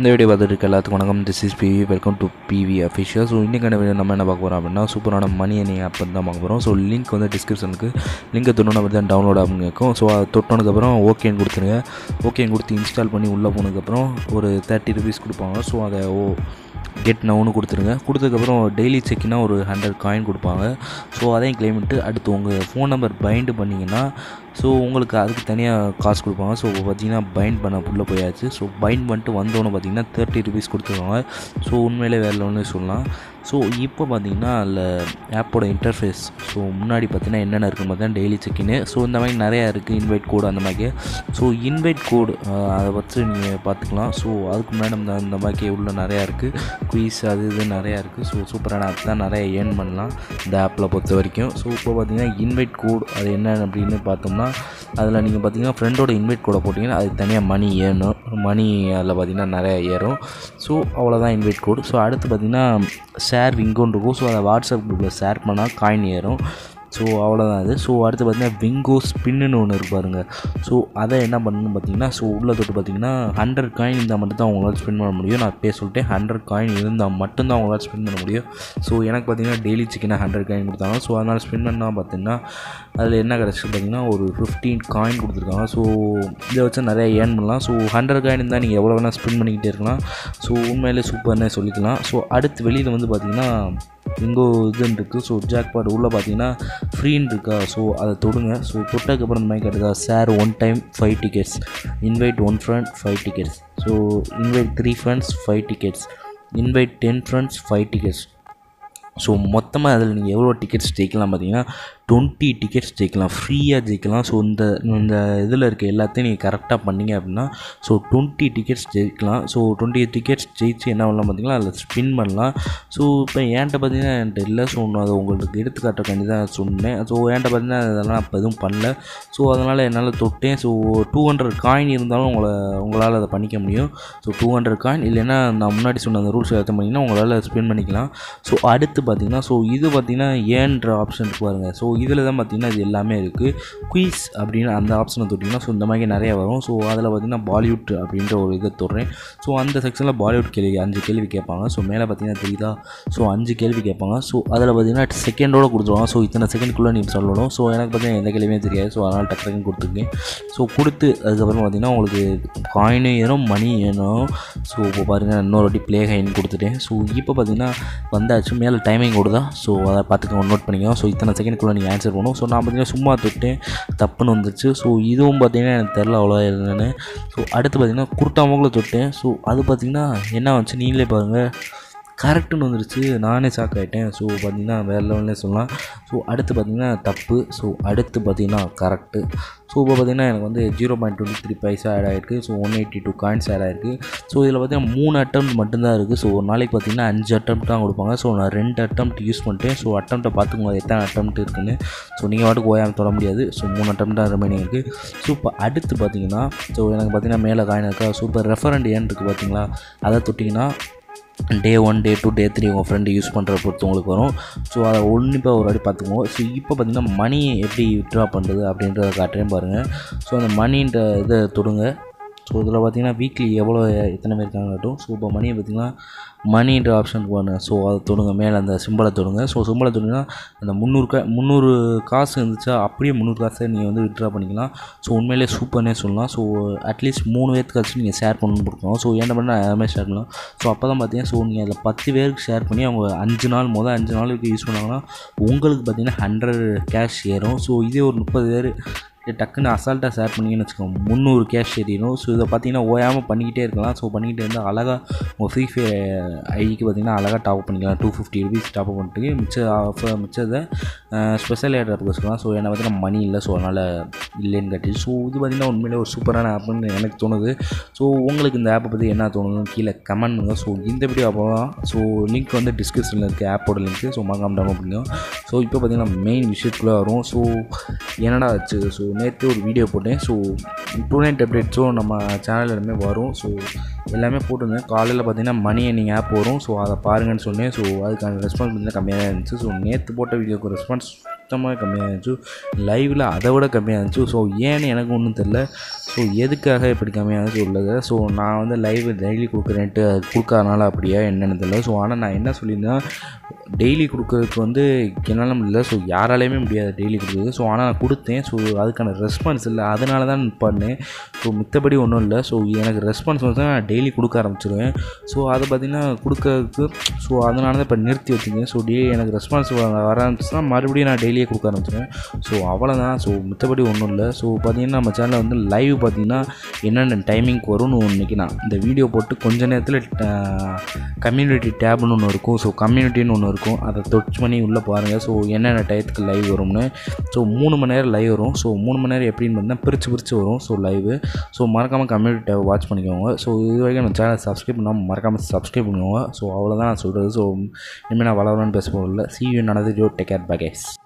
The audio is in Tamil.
இந்த வீடியோ பார்த்துட்டு இருக்க எல்லாத்துக்கும் வணக்கம் this is PV welcome to PV official so இன்றைக்கான வீடியோ நம்ம என்ன பார்க்க போகிறோம் அப்படின்னா சூப்பரான மணி அணி ஆப் தான் பார்க்க போகிறோம் ஸோ லிங்க் வந்து டிஸ்கிரிப்ஷனுக்கு லிங்கை தொண்ணூறு அப்படி தான் டவுன்லோட் ஆகும் இருக்கும் ஸோ அதை தொட்டனதுக்கப்புறம் ஓகேன்னு கொடுத்துருங்க ஓகேன்னு கொடுத்து இன்ஸ்டால் பண்ணி உள்ளே போனதுக்கப்புறம் ஒரு தேர்ட்டி ருபீஸ் கொடுப்பாங்க ஸோ அதை ஓ கெட் நவுன்னு கொடுத்துருங்க கொடுத்ததுக்கப்புறம் டெய்லி செக்கினா ஒரு ஹண்ட்ரட் காயின் கொடுப்பாங்க ஸோ அதையும் claim பண்ணிட்டு அடுத்து உங்கள் ஃபோன் நம்பர் பைண்டு பண்ணிங்கன்னா ஸோ உங்களுக்கு அதுக்கு தனியாக காசு கொடுப்பாங்க ஸோ பார்த்தீங்கன்னா பைண்ட் பண்ண உள்ளே போயாச்சு ஸோ பைண்ட் பண்ணிட்டு வந்தோன்னு பார்த்தீங்கன்னா தேர்ட்டி ருபீஸ் கொடுத்துருவாங்க ஸோ உண்மையிலே வேறு ஒன்று சொல்லலாம் ஸோ இப்போ பார்த்தீங்கன்னா அதில் ஆப்போட இன்டர்ஃபேஸ் ஸோ முன்னாடி பார்த்தீங்கன்னா என்னென்ன இருக்குன்னு பார்த்தீங்கன்னா டெய்லி செக்கின்னு ஸோ இந்த மாதிரி நிறையா இருக்குது இன்வைட் கோடு அந்த மாதிரி ஸோ இன்வைட் கோடு அதை வச்சு நீங்கள் பார்த்துக்கலாம் ஸோ அதுக்கு முன்னாடி இந்த இந்த மாதிரி உள்ள நிறையா இருக்குது குயிஸ் அது இது நிறையா இருக்குது ஸோ சூப்பரான ஆப் தான் நிறைய ஏர்ன் பண்ணலாம் இந்த ஆப்பில் பொறுத்த வரைக்கும் ஸோ இப்போ பார்த்தீங்கன்னா இன்வைட் கோட் அது என்ன அப்படின்னு பார்த்தோம்னா அதில் நீங்கள் பார்த்தீங்கன்னா ஃப்ரெண்டோட இன்வைட் கோடை போட்டிங்கன்னா அதுக்கு தனியாக மணி ஏறணும் மணி அதில் பார்த்தீங்கன்னா நிறையா ஏறும் ஸோ அவ்வளோதான் இன்வைட் கோடு ஸோ அடுத்து பார்த்தீங்கன்னா ஷேர் விங்கோன்னு இருக்கும் ஸோ அதை வாட்ஸ்அப் குரூப்பில் ஷேர் பண்ணால் காயின் ஏறும் ஸோ அவ்வளோதான் அது ஸோ அடுத்து பார்த்தீங்கன்னா விங்கோ ஸ்பின்னு ஒன்று இருக்கு பாருங்க ஸோ அதை என்ன பண்ணணும்னு பார்த்தீங்கன்னா ஸோ உள்ளே தொட்டு பார்த்தீங்கன்னா ஹண்ட்ரட் காயின் இருந்தால் மட்டும்தான் உங்களால் ஸ்பெண்ட் பண்ண முடியும் நான் பேச சொல்லிட்டேன் ஹண்ட்ரட் காயின் இருந்தால் மட்டும்தான் உங்களால் ஸ்பெண்ட் பண்ண முடியும் ஸோ எனக்கு பார்த்தீங்கன்னா டெய்லி சிக்கனாக ஹண்ட்ரட் காயின் கொடுத்தாங்க ஸோ அதனால் ஸ்பெண்ட் பண்ணால் பார்த்தீங்கன்னா அதில் என்ன கிடச்சி பார்த்தீங்கன்னா ஒரு ஃபிஃப்டீன் காயின் கொடுத்துருக்காங்க ஸோ இதை வச்சு நிறைய ஏர்ன் பண்ணலாம் ஸோ ஹண்ட்ரட் காயின் இருந்தால் நீங்கள் எவ்வளோ வேணால் ஸ்பெண்ட் பண்ணிக்கிட்டே இருக்கலாம் ஸோ உண்மையிலே சூப்பர்னே சொல்லிக்கலாம் ஸோ அடுத்து வெளியில் வந்து பார்த்தீங்கன்னா இங்கோ இதுன்னு இருக்குது ஸோ ஜாக்பாட் உள்ளே பார்த்தீங்கன்னா ஃப்ரீன்னு இருக்கா ஸோ அதை தொடுங்க ஸோ தொட்டதுக்கப்புறம் இந்த மாதிரி கிடையாது sir one time five tickets invite one friend five tickets so invite three friends five tickets invite ten friends five tickets so மொத்தமாக அதில் நீங்கள் எவ்வளோ டிக்கெட்ஸ் ஜெயிக்கலாம் பார்த்தீங்கன்னா டுவெண்ட்டி டிக்கெட்ஸ் ஜெயிக்கலாம் ஃப்ரீயாக ஜெயிக்கலாம் ஸோ இந்த இந்த இதில் இருக்க எல்லாத்தையும் நீங்கள் கரெக்டாக பண்ணீங்க அப்படின்னா ஸோ டுவெண்ட்டி டிக்கெட்ஸ் ஜெயிக்கலாம் ஸோ டுவெண்ட்டி டிக்கெட்ஸ் ஜெயிச்சு என்ன பண்ணலாம் பார்த்தீங்கன்னா அதில் ஸ்பின் பண்ணலாம் ஸோ இப்போ என்கிட்ட பார்த்தீங்கன்னா என்கிட்ட இல்லை ஸோ நான் அதை உங்களுக்கு எடுத்துக்காட்டுறக்காண்டி தான் சொன்னேன் ஸோ என்கிட்ட பார்த்தீங்கன்னா அதெல்லாம் அப்போ எதுவும் பண்ணல ஸோ அதனால் என்னால் தொட்டேன் ஸோ டூ ஹண்ட்ரட் காயின் இருந்தாலும் உங்களை உங்களால் அதை பண்ணிக்க முடியும் ஸோ டூ ஹண்ட்ரட் காயின் இல்லைன்னா நான் முன்னாடி சொன்ன அந்த ரூல்ஸ் ஏற்ற பண்ணிங்கன்னா உங்களால் ஸ்பெண்ட் பண்ணிக்கலாம் ஸோ அடுத்து பார்த்தீங்கன்னா ஸோ இது பார்த்தீங்கன்னா ஏன்ற ஆப்ஷன் இருக்கு பாருங்கள் ஸோ இதில் தான் பார்த்தீங்கன்னா இது எல்லாமே இருக்குது குயிஸ் அப்படின்னு அந்த ஆப்ஷனை தொட்டிங்கன்னா ஸோ இந்த மாதிரி நிறைய வரும் ஸோ அதில் பார்த்தீங்கன்னா பாலிவுட் அப்படின்ற ஒரு இதை தொடுறேன் ஸோ அந்த செக்ஷனில் பாலிவுட் கேள்வி அஞ்சு கேள்வி கேட்பாங்க ஸோ மேலே பார்த்தீங்கன்னா தெரியுதா ஸோ அஞ்சு கேள்வி கேட்பாங்க ஸோ அதில் பார்த்தீங்கன்னா செகண்டோட கொடுத்துருவாங்க ஸோ இத்தனை செகண்ட்குள்ளே நீங்கள் சொல்லணும் ஸோ எனக்கு பார்த்தீங்கன்னா எந்த கேள்வியுமே தெரியாது ஸோ அதனால் டக்கு டக்குன்னு கொடுத்துருக்கேன் ஸோ கொடுத்து அதுக்கப்புறம் பார்த்தீங்கன்னா உங்களுக்கு காயினும் ஏறும் மணி ஏறும் ஸோ இப்போ பாருங்கள் இன்னொரு வாட்டி ப்ளே ஹைன்னு கொடுத்துட்டேன் ஸோ இப்போ பார்த்தீங்கன்னா வந்தாச்சு மேலே டைமிங் கொடுதா ஸோ அதை பார்த்துக்கோங்க நோட் பண்ணிக்கோங்க ஸோ இத்தனை செகண்ட்குள்ளே நீங்கள் ஆன்சர் பண்ணணும் ஸோ நான் பார்த்தீங்கன்னா சும்மா தொட்டேன் தப்புன்னு வந்துச்சு ஸோ இதுவும் பார்த்தீங்கன்னா எனக்கு தெரில அவ்வளோ என்னென்னு ஸோ அடுத்து பார்த்தீங்கன்னா குருட்டாமூக்கில் தொட்டேன் ஸோ அது பார்த்தீங்கன்னா என்ன வந்துச்சு நீங்களே பாருங்கள் கரெக்டுன்னு வந்துருச்சு நானே ஷாக் ஆகிட்டேன் ஸோ பார்த்தீங்கன்னா வேறு லெவல்லே சொல்லலாம் ஸோ அடுத்து பார்த்தீங்கன்னா தப்பு ஸோ அடுத்து பார்த்தீங்கன்னா கரெக்டு ஸோ இப்போ பார்த்தீங்கன்னா எனக்கு வந்து zero point twenty three paisa add ஆகிருக்கு so one eighty two coins add ஆகிருக்கு ஸோ இதில் பார்த்தீங்கன்னா மூணு அட்டம் மட்டும்தான் இருக்குது ஸோ ஒரு நாளைக்கு பார்த்தீங்கன்னா அஞ்சு அட்டம் தான் கொடுப்பாங்க ஸோ நான் ரெண்டு அட்டம் யூஸ் பண்ணிட்டேன் ஸோ அட்டம்ப்ட்டை பார்த்துக்கோங்க எத்தனை அட்டம் இருக்குன்னு ஸோ நீங்கள் வாட்டுக்கு ஓயாமல் தொட முடியாது ஸோ மூணு அட்டம் தான் ரிமைனிங் இருக்குது ஸோ இப்போ அடுத்து பார்த்தீங்கன்னா ஸோ எனக்கு பார்த்தீங்கன்னா மேலே காயின் இருக்கா ஸோ இப்போ ரெஃபரண்ட் ஏன் இருக்குது பார்த்தீங்களா அதை தொட்டிங்கன்னா day one day two day three உங்கள் ஃப்ரெண்டு யூஸ் பண்ணுற பொறுத்து உங்களுக்கு வரும் ஸோ அதை உன்னிப்பாக ஒரு வாட்டி பார்த்துக்குவோம் ஸோ இப்போ பார்த்தீங்கன்னா மணி எப்படி வித்ட்ரா பண்ணுறது அப்படின்றத காட்டுறேன் பாருங்கள் ஸோ அந்த மணின்ற இதை தொடுங்க ஸோ இதில் பார்த்தீங்கன்னா வீக்லி எவ்வளோ எத்தனை பேர் இருக்காங்க காட்டும் ஸோ இப்போ மணியை பார்த்தீங்கன்னா மணின்ற ஆப்ஷன் போன ஸோ அதை தொடுங்க மேலே அந்த சிம்பிளை தொடுங்க ஸோ சிம்பிளை தொடுங்கன்னா அந்த முந்நூறு கா முந்நூறு காசு இருந்துச்சா அப்படியே முந்நூறு காசை நீங்கள் வந்து வித்ட்ரா பண்ணிக்கலாம் ஸோ உண்மையிலே சூப்பர்னே சொல்லலாம் ஸோ அட்லீஸ்ட் மூணு பேர்த்துக்காச்சும் நீங்கள் ஷேர் பண்ணணும்னு கொடுக்கணும் ஸோ என்ன பண்ணால் எல்லாமே ஷேர் பண்ணலாம் ஸோ அப்போ தான் பார்த்தீங்கன்னா ஸோ நீங்கள் அதில் பத்து பேருக்கு ஷேர் பண்ணி அவங்க அஞ்சு நாள் மொதல் அஞ்சு நாளுக்கு யூஸ் பண்ணாங்கன்னா உங்களுக்கு பார்த்தீங்கன்னா ஹண்ட்ரட் கேஷ் ஏறும் ஸோ இதே ஒரு முப்பது பேர் டக்குன்னு அசால்ட்டாக ஷேர் பண்ணிங்கன்னு வச்சுக்கோங்க முந்நூறு கேஷ் ஏறிடும் ஸோ இதை பார்த்தீங்கன்னா ஓயாமல் பண்ணிக்கிட்டே இருக்கலாம் ஸோ பண்ணிக்கிட்டே இருந்தால் அழகாக உங்கள் ஃப்ரீ ஃபயர் ஐடிக்கு பார்த்தீங்கன்னா அழகாக டாப் பண்ணிக்கலாம் டூ ஃபிஃப்டி ருபீஸ் டாப் பண்ணிட்டு மிச்ச ஆஃபர் மிச்சதை ஸ்பெஷல் ஏட்டர் வச்சுக்கலாம் ஸோ என்ன பார்த்தீங்கன்னா மணி இல்லை ஸோ அதனால் இல்லைன்னு கட்டி ஸோ இது பார்த்திங்கன்னா உண்மையிலே ஒரு சூப்பரான ஆப்னு எனக்கு தோணுது ஸோ உங்களுக்கு இந்த ஆப்பை பற்றி என்ன தோணுதுன்னு கீழே கமெண்ட் பண்ணுங்கள் ஸோ இந்த வீடியோ அப்போ ஸோ லிங்க் வந்து டிஸ்கிரிப்ஷனில் இருக்குது ஆப்போட லிங்க்கு ஸோ மறக்காம டவுன்லோட் பண்ணுங்க ஸோ இப்போ பார்த்தீங்கன்னா மெயின் விஷயத்துக்குள்ளே வரும் ஸோ என்னடா ஆச்சு ஸோ நேற்று ஒரு வீடியோ போட்டேன் ஸோ டூ நைட் அப்டேட்ஸும் நம்ம சேனல் எல்லாமே வரும் ஸோ எல்லாமே போட்டிருந்தேன் காலையில் பார்த்தீங்கன்னா மணி நீங்கள் ஆப் வரும் ஸோ அதை பாருங்கன்னு சொன்னேன் ஸோ அதுக்கான ரெஸ்பான்ஸ் பார்த்தீங்கன்னா கம்மியாக தான் இருந்துச்சு ஸோ நேற்று போட்ட வீடியோக்கு ரெஸ்பான்ஸ் சுத்தமாக கம்மியாக இருந்துச்சு லைவில் அதை விட கம்மியாக இருந்துச்சு ஸோ ஏன்னு எனக்கு ஒன்றும் தெரில ஸோ எதுக்காக இப்படி கம்மியாக இருந்துச்சு உள்ளது ஸோ நான் வந்து லைவ் டெய்லி கொடுக்குறேன்ட்டு அது கொடுக்காதனால அப்படியா என்னென்னு தெரியல ஸோ ஆனால் நான் என்ன சொல்லியிருந்தேன் டெய்லி கொடுக்குறதுக்கு வந்து என்னால் முடியல ஸோ யாராலையுமே முடியாது டெய்லி கொடுக்குறது ஸோ ஆனால் நான் கொடுத்தேன் ஸோ அதுக்கான ரெஸ்பான்ஸ் இல்லை அதனால தான் பண்ணேன் ஸோ மித்தபடி ஒன்றும் இல்லை ஸோ எனக்கு ரெஸ்பான்ஸ் வந்து நான் டெய்லி கொடுக்க ஆரம்பிச்சிருவேன் ஸோ அதை பார்த்திங்கன்னா கொடுக்கறதுக்கு ஸோ அதனால தான் இப்போ நிறுத்தி வச்சுருக்கேன் ஸோ டே எனக்கு ரெஸ்பான்ஸ் வர ஆரம்பிச்சுன்னா மறுபடியும் நான் டெய்லியே கொடுக்க ஆரம்பிச்சிருவேன் ஸோ அவ்வளோதான் ஸோ மித்தபடி ஒன்றும் இல்லை ஸோ பார்த்திங்கன்னா நம்ம சேனலில் வந்து லைவ் பார்த்திங்கன்னா என்னென்ன டைமிங்க்கு வரும்னு இன்றைக்கி நான் இந்த வீடியோ போட்டு கொஞ்ச நேரத்தில் கம்யூனிட்டி டேப்னு ஒன்று இருக்கும் ஸோ கம்யூனிட்டின்னு ஒன்று இருக்கும் அதை தொச் பண்ணி உள்ளே பாருங்கள் ஸோ என்னென்ன டயத்துக்கு லைவ் வரும்னு ஸோ மூணு மணி நேரம் லைவ் வரும் ஸோ மூணு மணி நேரம் எப்படின்னு பார்த்தீங்கன்னா பிரித்து பிரித்து வரும் ஸோ லைவு ஸோ மறக்காமல் கம்யூனிட்டி டேப் வாட்ச் பண்ணிக்கோங்க ஸோ இது வரைக்கும் நம்ம சேனல் சப்ஸ்கிரைப் பண்ணாமல் மறக்காமல் சப்ஸ்கிரைப் பண்ணுவோங்க ஸோ அவ்வளோதான் நான் சொல்கிறது ஸோ இனிமேல் நான் வளரணும்னு பேச போகல சி யூ நடந்து டேக் கேர் பேக்கேஸ்